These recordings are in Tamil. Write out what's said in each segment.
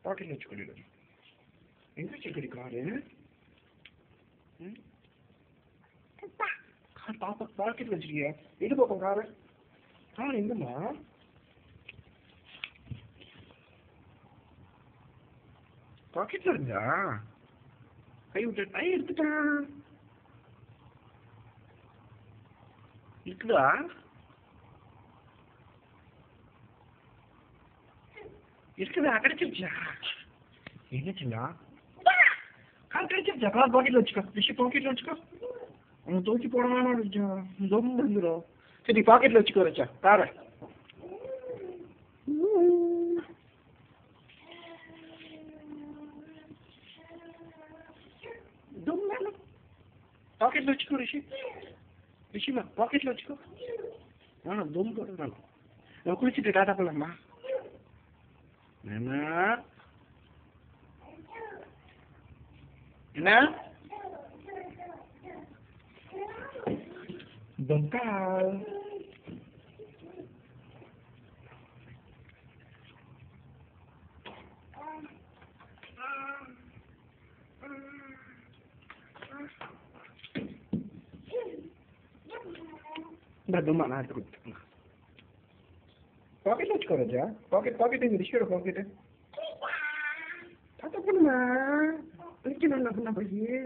பாக்கெட்ல வச்சுக்கொள்ளு எங்க வச்சிருக்கடி காரு ம்? கார் பாப்பா பாக்கெட்ல வச்சிருக்கியா எடு பாப்போம் காரை கார் எங்கம்மா பாக்கெட்ல இருந்தா கை விட்டு கை எடுத்துட்டான் இருக்குதா இருக்குதா கிடைச்சிருச்சா என்னச்சுங்களா கார் கிடைச்சிருச்சா கார் பாக்கெட்ல வச்சுக்கோ விஷயம் பாக்கெட்ல வச்சுக்கோ அவன் தூக்கி போட வேணாம் வச்சா ரொம்ப இருந்துடும் சரி பாக்கெட்ல வச்சுக்கோ வச்சா காரை பாக்கெட்ல வச்சுக்கோ ரிஷி ரிஷிமா பாக்கெட்ல வச்சுக்கோ வேணாம் தம் போட வேணாம் நான் குளிச்சுட்டு டாட்டா போலாமா என்ன என்ன Bengkal. Dah demak lah tu. Pocket lah cakap aja. Pocket pocket yang di pocket. Tak tahu pun mah. Ini nak nak nak pergi.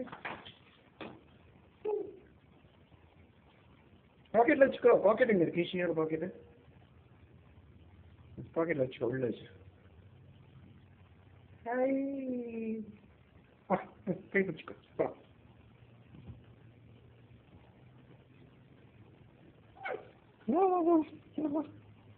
பாக்கெட்ல வச்சுக்கோ பாக்கெட் எங்க இருக்கு ஈஸியான பாக்கெட் பாக்கெட்ல வச்சுக்கோ உள்ள வச்சு ஹாய் ஆ, கை பிடிச்சிக்கோ வா வா வா வா வா, வா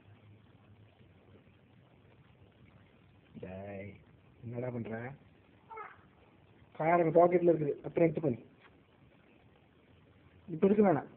டேய் என்னடா பண்ற காரங்க பாக்கெட்ல இருக்குது அப்புறம் எடுத்து பண்ணு இப்ப இருக்கு வேணாம்